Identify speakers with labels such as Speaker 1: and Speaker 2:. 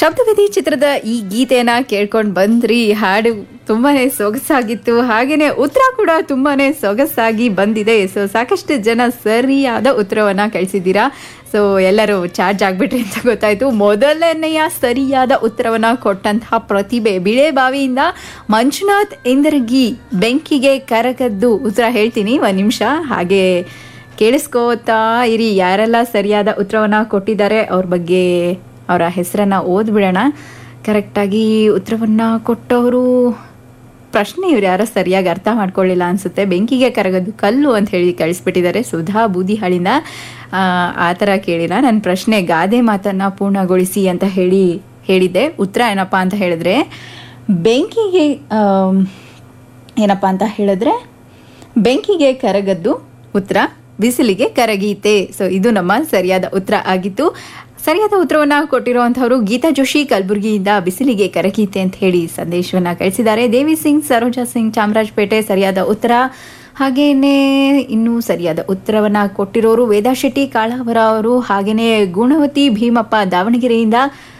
Speaker 1: ಶಬ್ದವಿಧಿ ಚಿತ್ರದ ಈ ಗೀತೆಯನ್ನ ಕೇಳ್ಕೊಂಡು ಬಂದ್ರಿ ಹಾಡು ತುಂಬಾನೇ ಸೊಗಸಾಗಿತ್ತು ಹಾಗೇನೆ ಉತ್ತರ ಕೂಡ ತುಂಬಾನೇ ಸೊಗಸಾಗಿ ಬಂದಿದೆ ಸೊ ಸಾಕಷ್ಟು ಜನ ಸರಿಯಾದ ಉತ್ತರವನ್ನ ಕಳಿಸಿದ್ದೀರಾ ಸೊ ಎಲ್ಲರೂ ಚಾರ್ಜ್ ಆಗ್ಬಿಟ್ರಿ ಅಂತ ಗೊತ್ತಾಯ್ತು ಮೊದಲನೆಯ ಸರಿಯಾದ ಉತ್ತರವನ್ನ ಕೊಟ್ಟಂತಹ ಪ್ರತಿಭೆ ಬಿಳೆಬಾವಿಯಿಂದ ಮಂಜುನಾಥ್ ಇಂದರ್ಗಿ ಬೆಂಕಿಗೆ ಕರಗದ್ದು ಉತ್ತರ ಹೇಳ್ತೀನಿ ಒಂದ್ ನಿಮಿಷ ಹಾಗೆ ಕೇಳಿಸ್ಕೋತಾ ಇರಿ ಯಾರೆಲ್ಲ ಸರಿಯಾದ ಉತ್ತರವನ್ನ ಕೊಟ್ಟಿದ್ದಾರೆ ಅವ್ರ ಬಗ್ಗೆ ಅವರ ಹೆಸರನ್ನ ಓದ್ಬಿಡೋಣ ಕರೆಕ್ಟಾಗಿ ಉತ್ತರವನ್ನ ಕೊಟ್ಟವರು ಪ್ರಶ್ನೆ ಇವ್ರು ಯಾರೋ ಸರಿಯಾಗಿ ಅರ್ಥ ಮಾಡ್ಕೊಳ್ಳಿಲ್ಲ ಅನ್ಸುತ್ತೆ ಬೆಂಕಿಗೆ ಕರಗದು ಕಲ್ಲು ಅಂತ ಹೇಳಿ ಕಳಿಸ್ಬಿಟ್ಟಿದ್ದಾರೆ ಸುಧಾ ಬೂದಿಹಾಳಿಂದ ಆ, ಆ ಥರ ಕೇಳಿಲ್ಲ ನನ್ನ ಪ್ರಶ್ನೆ ಗಾದೆ ಮಾತನ್ನ ಪೂರ್ಣಗೊಳಿಸಿ ಅಂತ ಹೇಳಿ ಹೇಳಿದ್ದೆ ಉತ್ತರ ಏನಪ್ಪಾ ಅಂತ ಹೇಳಿದ್ರೆ ಬೆಂಕಿಗೆ ಆಮ್, ಏನಪ್ಪಾ ಅಂತ ಹೇಳಿದ್ರೆ ಬೆಂಕಿಗೆ ಕರಗದ್ದು ಉತ್ತರ ಬಿಸಿಲಿಗೆ ಕರಗೀತೆ ಸೊ ಇದು ನಮ್ಮ ಸರಿಯಾದ ಉತ್ತರ ಆಗಿತ್ತು ಸರಿಯಾದ ಉತ್ತರವನ್ನ ಕೊಟ್ಟಿರುವಂತಹವರು ಗೀತಾ ಜೋಶಿ ಕಲಬುರಗಿಯಿಂದ ಬಿಸಿಲಿಗೆ ಕರಗೀತೆ ಅಂತ ಹೇಳಿ ಸಂದೇಶವನ್ನ ಕಳಿಸಿದ್ದಾರೆ ದೇವಿ ಸಿಂಗ್ ಸರೋಜಾ ಸಿಂಗ್ ಚಾಮರಾಜಪೇಟೆ ಸರಿಯಾದ ಉತ್ತರ ಹಾಗೇನೆ ಇನ್ನು ಸರಿಯಾದ ಉತ್ತರವನ್ನ ಕೊಟ್ಟಿರೋರು ವೇದಾ ಶೆಟ್ಟಿ ಕಾಳಾವರ ಅವರು ಹಾಗೇನೆ ಗುಣವತಿ ಭೀಮಪ್ಪ ದಾವಣಗೆರೆಯಿಂದ